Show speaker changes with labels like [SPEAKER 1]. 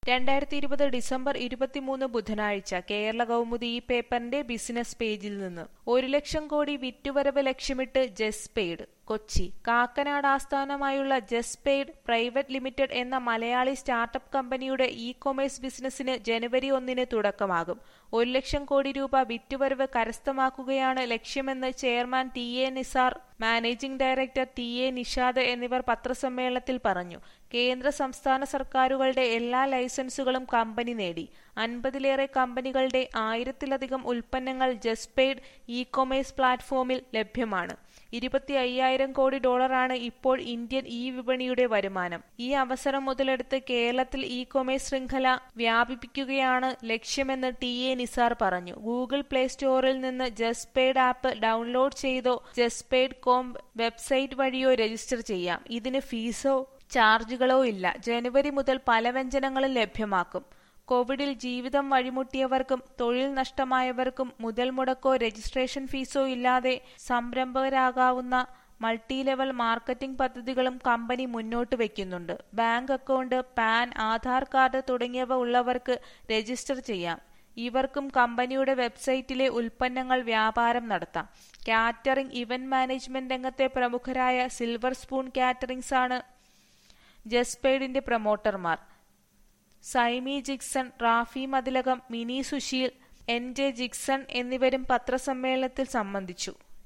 [SPEAKER 1] രണ്ടായിരത്തി ഇരുപത് ഡിസംബർ ഇരുപത്തിമൂന്ന് ബുധനാഴ്ച കേരള കൗമുദി ഈ പേപ്പറിന്റെ ബിസിനസ് പേജിൽ നിന്ന് ഒരു ലക്ഷം കോടി വിറ്റുവരവ് ലക്ഷ്യമിട്ട് ജസ്പെയ്ഡ് കൊച്ചി കാക്കനാട് ആസ്ഥാനമായുള്ള ജസ്പെയ്ഡ് പ്രൈവറ്റ് ലിമിറ്റഡ് എന്ന മലയാളി സ്റ്റാർട്ടപ്പ് കമ്പനിയുടെ ഇ കൊമേഴ്സ് ബിസിനസിന് ജനുവരി ഒന്നിന് തുടക്കമാകും ഒരു ലക്ഷം കോടി രൂപ വിറ്റുവരവ് കരസ്ഥമാക്കുകയാണ് ലക്ഷ്യമെന്ന് chairman T A Nizar managing director T A Nishad എന്നിവർ പത്രസമ്മേളനത്തിൽ പറഞ്ഞു കേന്ദ്ര സംസ്ഥാന സർക്കാരുകളുടെ എല്ലാ ലൈസൻസുകളും കമ്പനി നേടി അൻപതിലേറെ കമ്പനികളുടെ ആയിരത്തിലധികം ഉൽപ്പന്നങ്ങൾ ജസ്പെയ്ഡ് ഇ കൊമേഴ്സ് പ്ലാറ്റ്ഫോമിൽ ലഭ്യമാണ് ഇരുപത്തി അയ്യായിരം കോടി ഡോളറാണ് ഇപ്പോൾ ഇന്ത്യൻ ഇ വിപണിയുടെ വരുമാനം ഈ അവസരം മുതലെടുത്ത് കേരളത്തിൽ ഇ കൊമേഴ്സ് ശൃംഖല വ്യാപിപ്പിക്കുകയാണ് ലക്ഷ്യമെന്ന് ടി എ നിസാർ പറഞ്ഞു ഗൂഗിൾ പ്ലേ സ്റ്റോറിൽ നിന്ന് ജസ്പെയ്ഡ് ആപ്പ് ഡൗൺലോഡ് ചെയ്തോ ജസ്പെയ്ഡ് കോം വെബ്സൈറ്റ് വഴിയോ രജിസ്റ്റർ ചെയ്യാം ഇതിന് ഫീസോ ചാർജുകളോ ഇല്ല ജനുവരി മുതൽ പല വ്യഞ്ജനങ്ങളും ലഭ്യമാക്കും കോവിഡിൽ ജീവിതം വഴിമുട്ടിയവർക്കും തൊഴിൽ നഷ്ടമായവർക്കും മുതൽ മുടക്കോ രജിസ്ട്രേഷൻ ഫീസോ ഇല്ലാതെ സംരംഭകരാകാവുന്ന മൾട്ടി ലെവൽ മാർക്കറ്റിംഗ് പദ്ധതികളും കമ്പനി മുന്നോട്ട് വയ്ക്കുന്നുണ്ട് bank account PAN Aadhaar card തുടങ്ങിയവ ഉള്ളവർക്ക് രജിസ്റ്റർ ചെയ്യാം ഇവർക്കും കമ്പനിയുടെ വെബ്സൈറ്റിലെ ഉൽപ്പന്നങ്ങൾ വ്യാപാരം നടത്താം കാറ്ററിംഗ് ഇവന്റ് മാനേജ്മെന്റ് രംഗത്തെ പ്രമുഖരായ സിൽവർ സ്പൂൺ കാറ്ററിംഗ്സ് ആണ് ജസ്പെയ്ഡിന്റെ പ്രൊമോട്ടർമാർ സൈമി ജിക്സൺ റാഫി മതിലകം മിനി സുശീൽ എൻ ജെ ജിക്സൺ എന്നിവരും പത്രസമ്മേളനത്തിൽ സംബന്ധിച്ചു